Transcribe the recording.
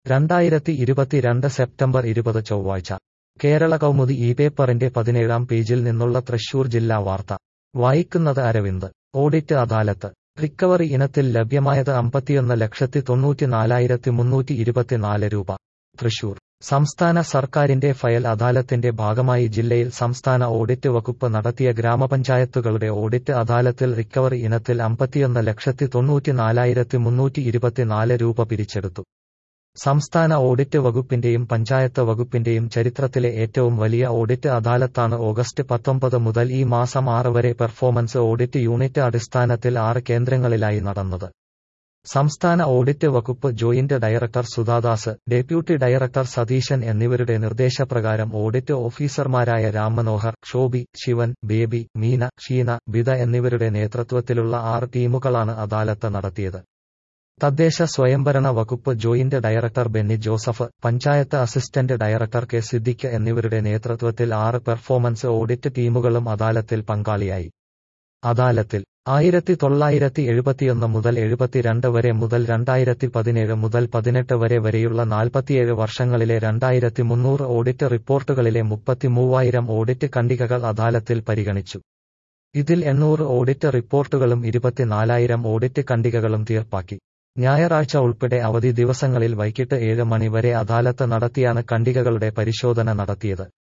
രണ്ടായിരത്തി ഇരുപത്തിരണ്ട് സെപ്റ്റംബർ ഇരുപത് ചൊവ്വാഴ്ച കേരള കൗമുദി ഈ പേപ്പറിന്റെ പതിനേഴാം പേജിൽ നിന്നുള്ള തൃശൂർ ജില്ലാ വാർത്ത വായിക്കുന്നത് അരവിന്ദ് ഓഡിറ്റ് അദാലത്ത് റിക്കവറി ഇനത്തിൽ ലഭ്യമായത് അമ്പത്തിയൊന്ന് ലക്ഷത്തി തൊണ്ണൂറ്റിനാലായിരത്തി മുന്നൂറ്റി ഇരുപത്തിനാല് രൂപ തൃശൂർ സംസ്ഥാന സർക്കാരിന്റെ ഫയൽ അദാലത്തിന്റെ ഭാഗമായി ജില്ലയിൽ സംസ്ഥാന ഓഡിറ്റ് വകുപ്പ് നടത്തിയ ഗ്രാമപഞ്ചായത്തുകളുടെ ഓഡിറ്റ് അദാലത്തിൽ റിക്കവറി ഇനത്തിൽ അമ്പത്തിയൊന്ന് ലക്ഷത്തി തൊണ്ണൂറ്റിനാലായിരത്തി മുന്നൂറ്റി ഇരുപത്തിനാല് രൂപ പിരിച്ചെടുത്തു സംസ്ഥാന ഓഡിറ്റ് വകുപ്പിന്റെയും പഞ്ചായത്ത് വകുപ്പിന്റെയും ചരിത്രത്തിലെ ഏറ്റവും വലിയ ഓഡിറ്റ് അദാലത്താണ് ഓഗസ്റ്റ് പത്തൊമ്പത് മുതൽ ഈ മാസം ആറ് വരെ പെർഫോമൻസ് ഓഡിറ്റ് യൂണിറ്റ് അടിസ്ഥാനത്തിൽ ആറ് കേന്ദ്രങ്ങളിലായി നടന്നത് സംസ്ഥാന ഓഡിറ്റ് വകുപ്പ് joint director Sudhadas deputy director Satheesan എന്നിവരുടെ നിർദ്ദേശപ്രകാരം ഓഡിറ്റ് ഓഫീസർമാരായ രാംമനോഹർ ഷോബി ശിവൻ ബേബി മീന ഷീന ബിത എന്നിവരുടെ നേതൃത്വത്തിലുള്ള ആറ് ടീമുകളാണ് അദാലത്ത് നടത്തിയത് തദ്ദേശ സ്വയംഭരണ വകുപ്പ് joint director Benny Joseph panchayat assistant director K Siddique എന്നിവരുടെ നേതൃത്വത്തിൽ ആറ് പെർഫോമൻസ് ഓഡിറ്റ് ടീമുകളും അദാലത്തിൽ പങ്കാളിയായി അദാലത്തിൽ ആയിരത്തി തൊള്ളായിരത്തി എഴുപത്തിയൊന്ന് മുതൽ എഴുപത്തിരണ്ട് വരെ മുതൽ രണ്ടായിരത്തി പതിനേഴ് മുതൽ പതിനെട്ട് വരെ വരെയുള്ള നാൽപ്പത്തിയേഴ് വർഷങ്ങളിലെ രണ്ടായിരത്തി മുന്നൂറ് ഓഡിറ്റ് റിപ്പോർട്ടുകളിലെ മുപ്പത്തിമൂവായിരം ഓഡിറ്റ് ഖണ്ഡികകൾ അദാലത്തിൽ പരിഗണിച്ചു ഇതിൽ എണ്ണൂറ് ഓഡിറ്റ് റിപ്പോർട്ടുകളും ഇരുപത്തിനാലായിരം ഓഡിറ്റ് ഖണ്ഡികകളും തീർപ്പാക്കി ഞായറാഴ്ച ഉൾപ്പെടെ അവധി ദിവസങ്ങളിൽ വൈകിട്ട് ഏഴ് മണി വരെ അദാലത്ത് നടത്തിയാണ് ഖണ്ഡികകളുടെ പരിശോധന നടത്തിയത്